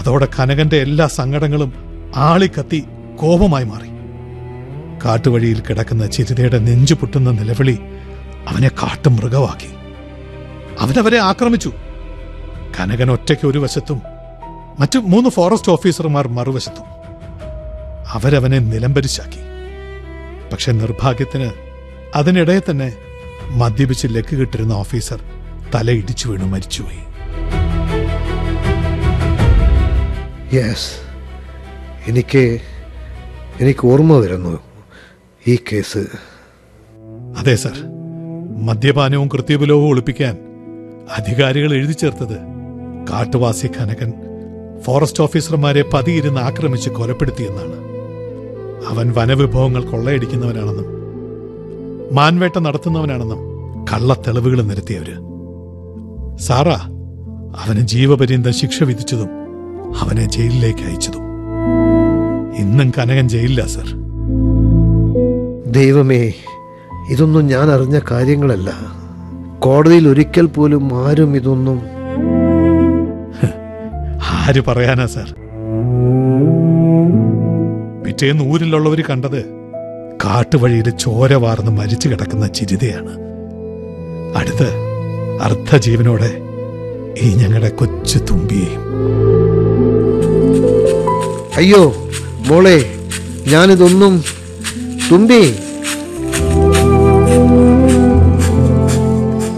അതോടെ കനകന്റെ എല്ലാ സങ്കടങ്ങളും ആളിക്കത്തി കോപമായി മാറി കാട്ടുവഴിയിൽ കിടക്കുന്ന ചിരിതയുടെ നെഞ്ചു പൊട്ടുന്ന നിലവിളി അവനെ കാട്ടുമൃഗമാക്കി അവനവരെ ആക്രമിച്ചു കനകൻ ഒറ്റയ്ക്ക് ഒരു വശത്തും മറ്റു മൂന്ന് ഫോറസ്റ്റ് ഓഫീസർമാർ മറുവശത്തും അവരവനെ നിലംപരിശാക്കി പക്ഷെ നിർഭാഗ്യത്തിന് അതിനിടെ തന്നെ മദ്യപിച്ച് ലക്ക് കിട്ടിരുന്ന ഓഫീസർ തലയിടിച്ചു വീണു മരിച്ചുപോയി യെസ് എനിക്ക് എനിക്ക് ഓർമ്മ വരുന്നു ഈ കേസ് അതെ സർ മദ്യപാനവും കൃത്യബലവും ഒളിപ്പിക്കാൻ അധികാരികൾ എഴുതി ചേർത്തത് കാട്ടുവാസി കനകൻ ഫോറസ്റ്റ് ഓഫീസർമാരെ പതിയിരുന്ന് ആക്രമിച്ച് കൊലപ്പെടുത്തിയെന്നാണ് അവൻ വനവിഭവങ്ങൾ കൊള്ളയടിക്കുന്നവനാണെന്നും മാൻവേട്ട നടത്തുന്നവനാണെന്നും കള്ളത്തെളിവുകൾ നിരത്തിയവര് സാറാ അവന് ജീവപര്യന്തം ശിക്ഷ വിധിച്ചതും അവനെ ജയിലിലേക്ക് അയച്ചതും ഇന്നും കനകൻ ജയിലില്ല സർ ദൈവമേ ഇതൊന്നും ഞാൻ അറിഞ്ഞ കാര്യങ്ങളല്ല കോടതിയിൽ ഒരിക്കൽ പോലും ആരും ഇതൊന്നും ആര് പറയാനാ സാർ പിറ്റേന്ന് ഊരിലുള്ളവർ കണ്ടത് കാട്ടുവഴിയിൽ ചോര വാർന്ന് മരിച്ചു കിടക്കുന്ന ചിരിതയാണ് അടുത്ത് അർദ്ധജീവനോടെ ഈ ഞങ്ങളുടെ കൊച്ചു തുമ്പിയെയും അയ്യോ മോളെ ഞാനിതൊന്നും തുമ്പി